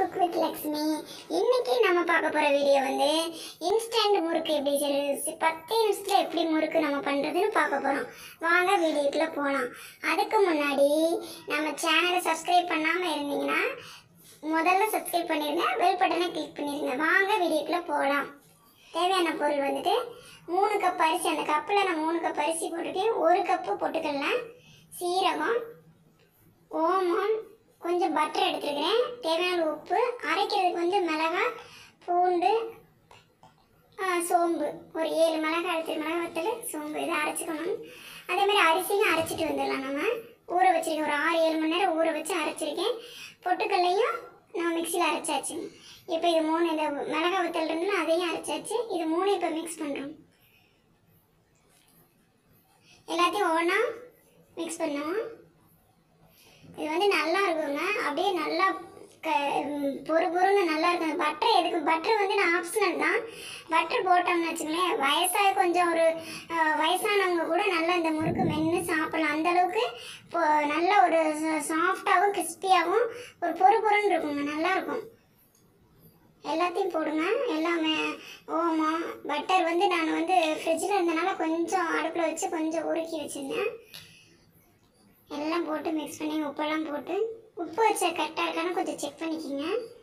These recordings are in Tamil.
குக் வித் லக்ஷ்மி இன்னைக்கு நம்ம பார்க்க போற வீடியோ வந்து இன்ஸ்டன்ட் முறுக்கு எப்படி செய்யறது பத்து நிமிஷத்துல எப்படி முறுக்கு நம்ம பண்றதுன்னு பார்க்க போறோம் வாங்க வீடியோக்குள்ள போகலாம் அதுக்கு முன்னாடி நம்ம சேனலை சப்ஸ்கிரைப் பண்ணாம இருந்தீங்கன்னா முதல்ல சப்ஸ்கிரைப் பண்ணிருங்க பெல் பட்டனை கிளிக் பண்ணிருங்க வாங்க வீடியோக்குள்ள போகலாம் தேவையான பொருள் வந்துட்டு மூணு கப் அரிசி அந்த கப்பில் நான் மூணு கப் அரிசி போட்டுருக்கேன் ஒரு கப்பு பொட்டுக்கடலை சீரகம் ஓமம் கொஞ்சம் பட்டர் எடுத்துருக்கிறேன் தேவையான உப்பு அரைக்கிறதுக்கு வந்து மிளகாய் பூண்டு ஆ, சோம்பு ஒரு ஏழு மிளகாய் எடுத்து மிளகாய் வத்தல் சோம்பு இதை அரைச்சிக்கணும் அதே மாதிரி அரிசியும் அரைச்சிட்டு வந்துடலாம் நம்ம ஊற வச்சிருக்கேன் ஒரு ஆறு ஏழு மணி நேரம் ஊற வச்சு அரைச்சிருக்கேன் பொட்டுக்கல்லையும் நான் மிக்சியில் அரைச்சாச்சு இப்போ இது மூணு இந்த மிளகாய் வத்தல் இருந்துல அதையும் அரைச்சாச்சு இது மூணு இப்போ மிக்ஸ் பண்ணுறோம் எல்லாத்தையும் ஒன்றா மிக்ஸ் பண்ணுவோம் இது வந்து நல்லா இருக்குங்க அப்படியே நல்லா க ம், பொறு பொறுன்னு நல்லா இருக்கும் பட்டர் எதுக்கு பட்டர் வந்து நான் ஆப்ஷனல் தான் பட்டர் போட்டோம்னு வச்சுங்களேன் வயசாக கொஞ்சம் ஒரு அஹ், வயசானவங்க கூட நல்லா இந்த முறுக்கு மென்று சாப்பிடலாம் அந்த அளவுக்கு இப்போ நல்ல ஒரு சாஃப்டாகவும் கிறிஸ்பியாகவும் ஒரு பொறு பொறுன்னு இருக்குங்க நல்லா இருக்கும் எல்லாத்தையும் போடுங்க எல்லாமே ஓமம் பட்டர் வந்து நான் வந்து ஃப்ரிட்ஜில் இருந்தனால கொஞ்சம் அடுப்பில் வச்சு கொஞ்சம் உருக்கி வச்சுருந்தேன் எல்லாம் போட்டு மிக்ஸ் பண்ணி உப்பெல்லாம் போட்டு உப்பு வச்ச கரெக்டாக இருக்கான்னு கொஞ்சம் செக் பண்ணிக்கோங்க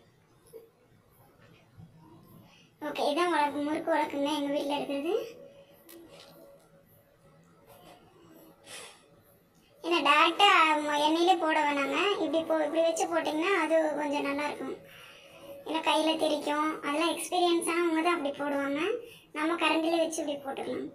ஓகே இதான் உலக்கு முறுக்கு உலக்குங்க எங்கள் வீட்டில் இருக்கிறது ஏன்னா டேரெக்டாக எண்ணெயிலே போட வேணாங்க இப்படி போ இப்படி வச்சு போட்டிங்கன்னா அது கொஞ்சம் நல்லாயிருக்கும் இல்லை கையில் தெரிக்கும் அதெல்லாம் எக்ஸ்பீரியன்ஸ் ஆனவங்க தான் அப்படி போடுவாங்க நம்ம கரண்டிலே வச்சு இப்படி போட்டுக்கலாம்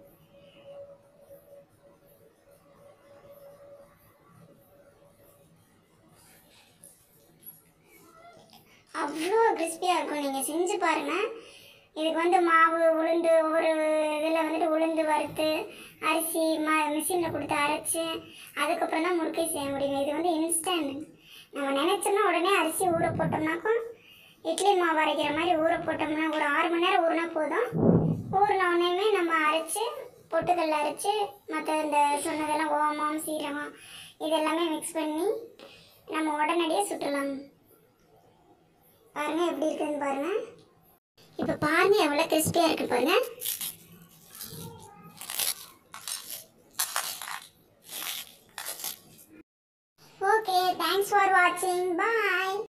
அவ்வளோ கிறிஸ்பியாக இருக்கும் நீங்கள் செஞ்சு பாருங்கள் இதுக்கு வந்து மாவு உளுந்து ஒவ்வொரு இதில் வந்துட்டு உளுந்து வறுத்து அரிசி ம மிஷினில் கொடுத்து அரைச்சி அதுக்கப்புறம் தான் முறுக்கை செய்ய முடியும் இது வந்து இன்ஸ்டன்ட் நம்ம நினச்சோம்னா உடனே அரிசி ஊற போட்டோம்னாக்கும் இட்லி மாவு அரைக்கிற மாதிரி ஊற போட்டோம்னா ஒரு ஆறு மணி நேரம் ஊறினா போதும் ஊறின உடனேயுமே நம்ம அரைச்சி பொட்டுக்கல்ல அரைச்சி மற்ற இந்த சொன்னதெல்லாம் ஓமம் சீரகம் இதெல்லாமே மிக்ஸ் பண்ணி நம்ம உடனடியாக சுட்டலாம் பாருங்க எப்படி இருக்குன்னு பாருங்க இப்போ பாருங்க எவ்வளோ கிறிஸ்பியாக இருக்கு பாருங்க ஓகே தேங்க்ஸ் ஃபார் வாட்சிங் பாய்